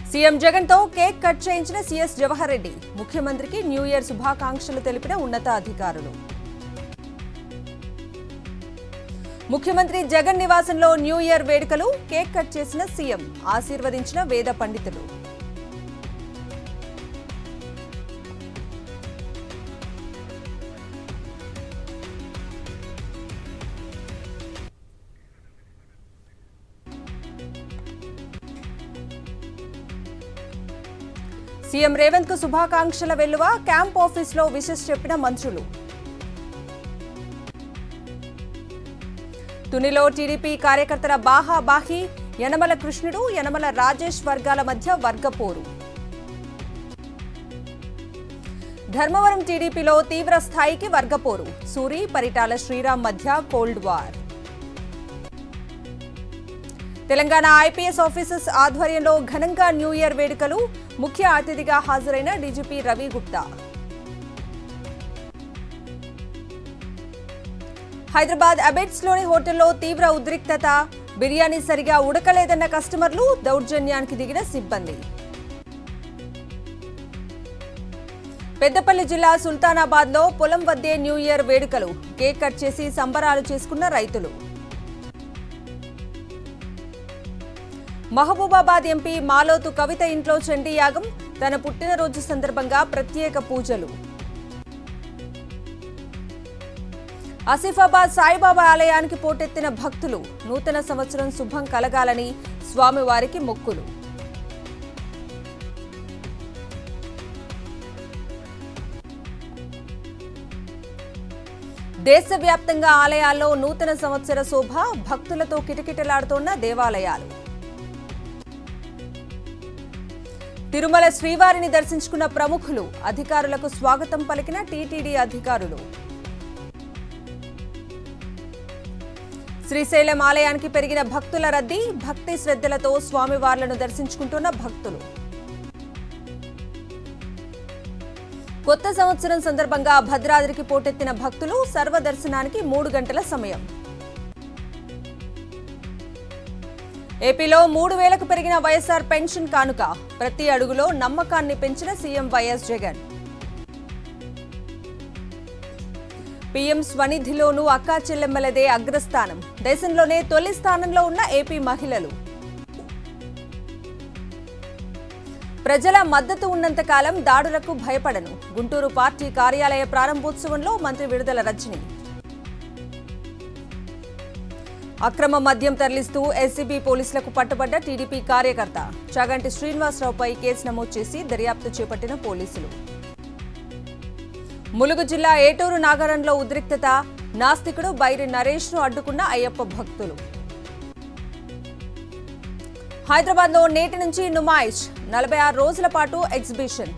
CM Jagan తో cake cut చేయించిన CS Jawahar Reddy ముఖ్యమంత్రికి న్యూ ఇయర్ శుభాకాంక్షలు తెలిపిన ఉన్నతాధికారులు ముఖ్యమంత్రి జగన్ నివాసంలో న్యూ ఇయర్ వేడుకలు కేక్ కట్ చేసిన సీఎం ఆశీర్వదించిన వేద పండితులు సీఎం రేవంత్ కు శుభాకాంక్షల వెల్లువ క్యాంప్ ఆఫీస్లో విషెస్ చెప్పిన మంత్రులు తునిలో టీడీపీ కార్యకర్తల బాహాబాహి యనమల కృష్ణుడు యనమల రాజేష్ వర్గాల మధ్య వర్గపోరు ధర్మవరం టీడీపీలో తీవ్ర స్థాయికి వర్గపోరు సూరి పరిటాల శ్రీరామ్ మధ్య cold war Telangana IPS officers ఆధ్వర్యంలో ఘనంగా న్యూ ఇయర్ వేడుకలు ముఖ్య అతిథిగా హాజరైన డీజీపీ రవి గుప్తా హైదరాబాద్ అబెట్స్ లోని హోటల్లో తీవ్ర ఉద్రిక్తత బిర్యానీ సరిగా ఉడకలేదన్న కస్టమర్లు దౌర్జన్యానికి దిగిన సిబ్బంది పెద్దపల్లి జిల్లా సుల్తానాబాద్ లో పొలం వద్దే న్యూ ఇయర్ వేడుకలు కేక్ కట్ చేసి సంబరాలు చేసుకున్న రైతులు మహబూబాబాద్ ఎంపీ మాలోతు కవిత ఇంట్లో చండీ యాగం తన పుట్టినరోజు సందర్భంగా ప్రత్యేక పూజలు ఆసిఫాబాద్ సాయిబాబా ఆలయానికి పోటెత్తిన భక్తులు నూతన సంవత్సరం శుభం కలగాలని స్వామివారికి మొక్కులు దేశవ్యాప్తంగా ఆలయాల్లో నూతన సంవత్సర శోభ భక్తులతో కిటకిటలాడుతోన్న దేవాలయాలు తిరుమల శ్రీవారిని దర్శించుకున్న ప్రముఖులు అధికారులకు స్వాగతం పలికిన టీటీడీ అధికారులు శ్రీశైలం ఆలయానికి పెరిగిన భక్తుల రద్దీ భక్తి శ్రద్ధలతో స్వామివార్లను దర్శించుకుంటున్న భక్తులు కొత్త సంవత్సరం సందర్భంగా భద్రాద్రికి పోటెత్తిన భక్తులు సర్వదర్శనానికి మూడు గంటల సమయం ఏపీలో మూడు వేలకు పెరిగిన వైఎస్ఆర్ పెన్షన్ కానుక ప్రతి అడుగులో నమ్మకాన్ని పెంచిన సీఎం వైఎస్ జగన్ పీఎం స్వనిధిలోనూ అక్కా చెల్లెమ్మలదే అగ్రస్థానం దేశంలోనే తొలి స్థానంలో ఉన్న ఏపీ మహిళలు ప్రజల మద్దతు ఉన్నంతకాలం దాడులకు భయపడను గుంటూరు పార్టీ కార్యాలయ ప్రారంభోత్సవంలో మంత్రి విడుదల రజని అక్రమ మద్యం తరలిస్తూ ఎస్సీబీ పోలీసులకు పట్టుబడ్డ టీడీపీ కార్యకర్త చాగంటి శ్రీనివాసరావుపై కేసు నమోదు చేసి దర్యాప్తు చేపట్టిన పోలీసులు ములుగు జిల్లా ఏటూరు నాగరంలో ఉద్రిక్తత నాస్తికుడు బైరి నరేష్ ను అడ్డుకున్న అయ్యప్ప భక్తులు హైదరాబాద్ లో నేటి నుంచి నుమాయిష్ నలభై ఆరు రోజుల పాటు ఎగ్జిబిషన్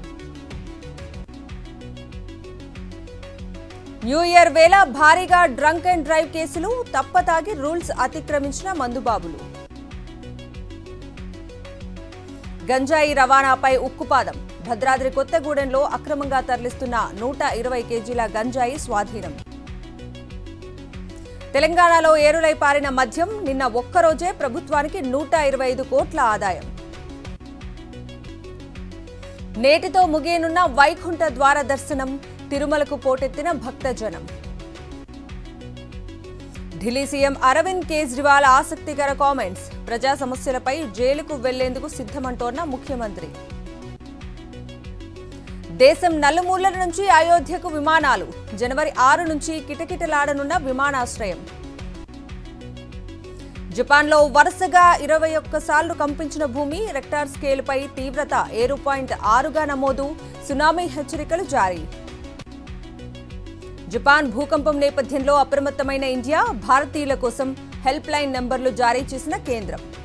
న్యూ ఇయర్ వేళ భారీగా డ్రంక్ అండ్ డ్రైవ్ కేసులు తప్పతాగి రూల్స్ అతిక్రమించిన మందుబాబులు గంజాయి రవాణాపై ఉక్కుపాదం భద్రాద్రి కొత్తగూడెంలో అక్రమంగా తరలిస్తున్న నూట ఇరవై కేజీల గంజాయి స్వాధీనం తెలంగాణలో ఏరులై పారిన మద్యం నిన్న ఒక్కరోజే ప్రభుత్వానికి నూట ఇరవై ఐదు కోట్ల ఆదాయం నేటితో ముగియనున్న వైకుంఠ ద్వార దర్శనం తిరుమలకు పోటెత్తిన భక్తజనం ఢిల్లీ సీఎం అరవింద్ కేజ్రీవాల్ ఆసక్తికర కామెంట్స్ ప్రజా సమస్యలపై జైలుకు వెళ్లేందుకు సిద్ధమంటోన్న ముఖ్యమంత్రి దేశం నలుమూలల నుంచి అయోధ్యకు విమానాలు జనవరి ఆరు నుంచి కిటకిటలాడనున్న విమానాశ్రయం జపాన్లో వరుసగా ఇరవై ఒక్కసార్లు కంపించిన భూమి రెక్టార్ స్కేల్పై తీవ్రత ఏడు పాయింట్ ఆరుగా నమోదు సునామీ హెచ్చరికలు జారీ జపాన్ భూకంపం నేపథ్యంలో అప్రమత్తమైన ఇండియా భారతీయుల కోసం హెల్ప్ లైన్ నెంబర్లు జారీ చేసిన కేంద్రం